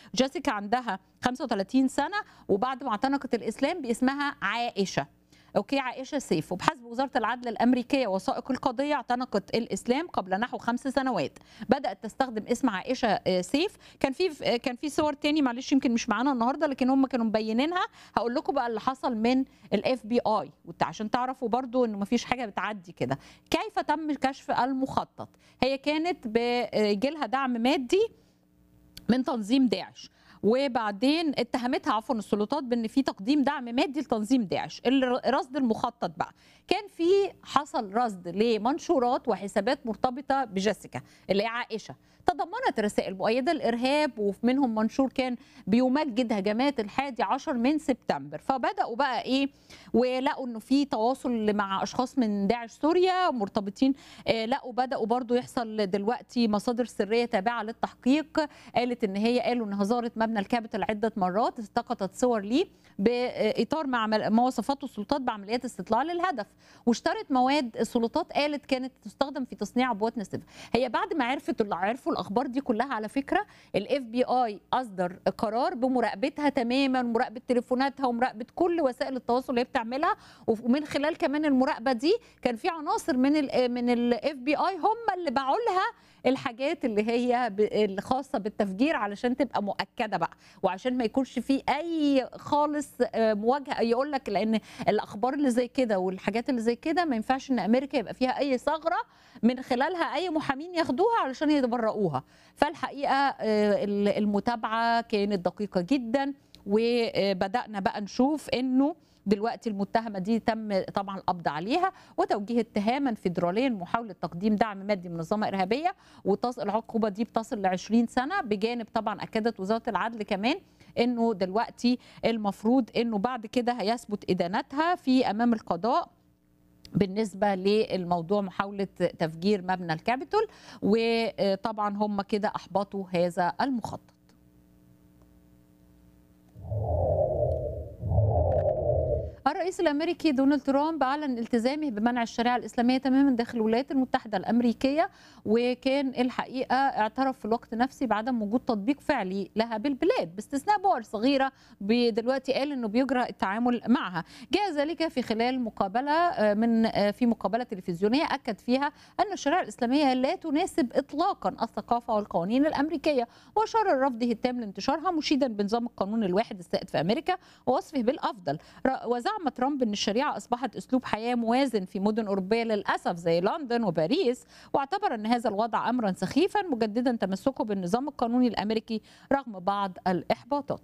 جيسيكا عندها 35 سنه وبعد ما اعتنقت الاسلام باسمها عائشه اوكي عائشه سيف وبحسب وزاره العدل الامريكيه وثائق القضيه اعتنقت الاسلام قبل نحو خمس سنوات بدات تستخدم اسم عائشه سيف كان في كان في صور تاني معلش يمكن مش معانا النهارده لكن هم كانوا مبينينها هقول لكم بقى اللي حصل من الاف بي اي عشان تعرفوا برضو انه مفيش حاجه بتعدي كده كيف تم كشف المخطط هي كانت بيجي لها دعم مادي من تنظيم داعش وبعدين اتهمتها عفوا السلطات بان في تقديم دعم مادي لتنظيم داعش الرصد المخطط بقى كان في حصل رصد لمنشورات وحسابات مرتبطه بجيسيكا اللي هي عائشه تضمنت رسائل مؤيده للارهاب ومنهم منشور كان بيمجد هجمات الحادي عشر من سبتمبر فبداوا بقى ايه ولقوا انه في تواصل مع اشخاص من داعش سوريا مرتبطين آه لقوا بداوا برضو يحصل دلوقتي مصادر سريه تابعه للتحقيق قالت ان هي قالوا انها زارت مبنى الكابيتال عده مرات التقطت صور ليه باطار مع ما وصفته السلطات بعمليات استطلاع للهدف واشترت مواد السلطات قالت كانت تستخدم في تصنيع عبوات نسيفه هي بعد ما عرفت اللي عرفوا الاخبار دي كلها على فكره الاف بي اي اصدر قرار بمراقبتها تماما مراقبه تليفوناتها ومراقبه كل وسائل التواصل اللي هي بتعملها ومن خلال كمان المراقبه دي كان في عناصر من ال من الاف بي اي هم اللي باعوا لها الحاجات اللي هي الخاصه بالتفجير علشان تبقى مؤكده بقى وعشان ما يكونش في اي خالص مواجهه يقول لك لان الاخبار اللي زي كده والحاجات اللي زي كده ما ينفعش ان امريكا يبقى فيها اي ثغره من خلالها اي محامين ياخدوها علشان يتبرؤوها فالحقيقه المتابعه كانت دقيقه جدا وبدانا بقى نشوف انه دلوقتي المتهمة دي تم طبعا القبض عليها وتوجيه اتهاما فيدراليا محاولة تقديم دعم مادي من منظمة إرهابية وتصل العقوبة دي بتصل ل 20 سنة بجانب طبعا أكدت وزارة العدل كمان انه دلوقتي المفروض انه بعد كده هيثبت ادانتها في امام القضاء بالنسبه للموضوع محاوله تفجير مبنى الكابيتول وطبعا هم كده احبطوا هذا المخطط الرئيس الامريكي دونالد ترامب اعلن التزامه بمنع الشريعه الاسلاميه تماما داخل الولايات المتحده الامريكيه وكان الحقيقه اعترف في الوقت نفسه بعدم وجود تطبيق فعلي لها بالبلاد باستثناء بؤر صغيره دلوقتي قال انه بيجرى التعامل معها جاء ذلك في خلال مقابله من في مقابله تلفزيونيه اكد فيها ان الشريعه الاسلاميه لا تناسب اطلاقا الثقافه والقوانين الامريكيه واشار لرفضه التام لانتشارها مشيدا بنظام القانون الواحد السائد في امريكا ووصفه بالافضل وزعم ترامب ان الشريعه اصبحت اسلوب حياه موازن في مدن اوروبيه للاسف زي لندن وباريس واعتبر ان هذا الوضع امرا سخيفا مجددا تمسكه بالنظام القانوني الامريكي رغم بعض الاحباطات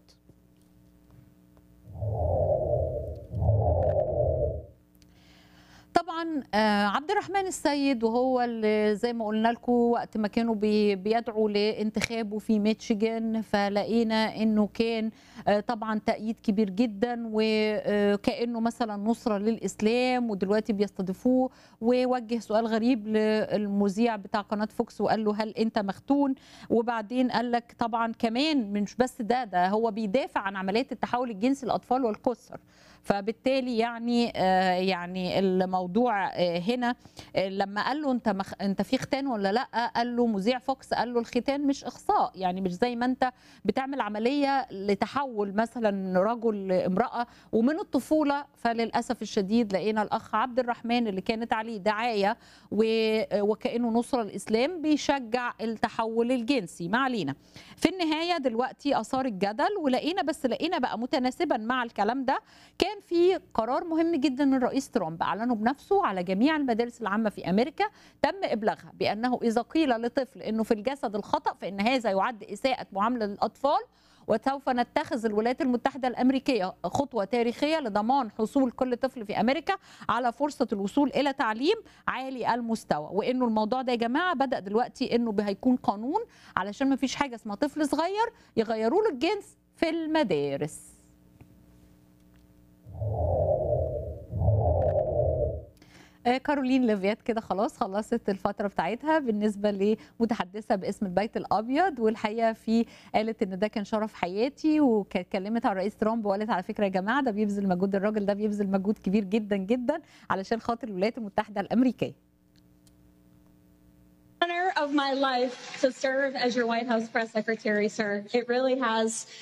طبعا عبد الرحمن السيد وهو اللي زي ما قلنا لكم وقت ما كانوا بيدعوا لانتخابه في ميتشيجن فلقينا انه كان طبعا تأييد كبير جدا وكانه مثلا نصره للاسلام ودلوقتي بيستضيفوه ووجه سؤال غريب للمذيع بتاع قناه فوكس وقال له هل انت مختون وبعدين قال لك طبعا كمان مش بس ده ده هو بيدافع عن عمليات التحول الجنسي للاطفال والقُصر فبالتالي يعني آه يعني الموضوع آه هنا آه لما قال له انت مخ... انت في ختان ولا لا قال له مذيع فوكس قال له الختان مش اخصاء يعني مش زي ما انت بتعمل عمليه لتحول مثلا رجل لامراه ومن الطفوله فللاسف الشديد لقينا الاخ عبد الرحمن اللي كانت عليه دعايه و... وكانه نصره الاسلام بيشجع التحول الجنسي ما علينا في النهايه دلوقتي اثار الجدل ولقينا بس لقينا بقى متناسبا مع الكلام ده كان كان في قرار مهم جدا من الرئيس ترامب اعلنه بنفسه على جميع المدارس العامه في امريكا تم ابلاغها بانه اذا قيل لطفل انه في الجسد الخطا فان هذا يعد اساءه معامله للاطفال وسوف نتخذ الولايات المتحدة الأمريكية خطوة تاريخية لضمان حصول كل طفل في أمريكا على فرصة الوصول إلى تعليم عالي المستوى وإنه الموضوع ده يا جماعة بدأ دلوقتي إنه هيكون قانون علشان ما فيش حاجة اسمها طفل صغير يغيروا له الجنس في المدارس كارولين ليفيات كده خلاص خلصت الفتره بتاعتها بالنسبه لمتحدثه باسم البيت الابيض والحقيقه في قالت ان ده كان شرف حياتي وكلمت على الرئيس ترامب وقالت على فكره يا جماعه ده بيبذل مجهود الراجل ده بيبذل مجهود كبير جدا جدا علشان خاطر الولايات المتحده الامريكيه honor of my life to serve as your White House press secretary, sir. It really has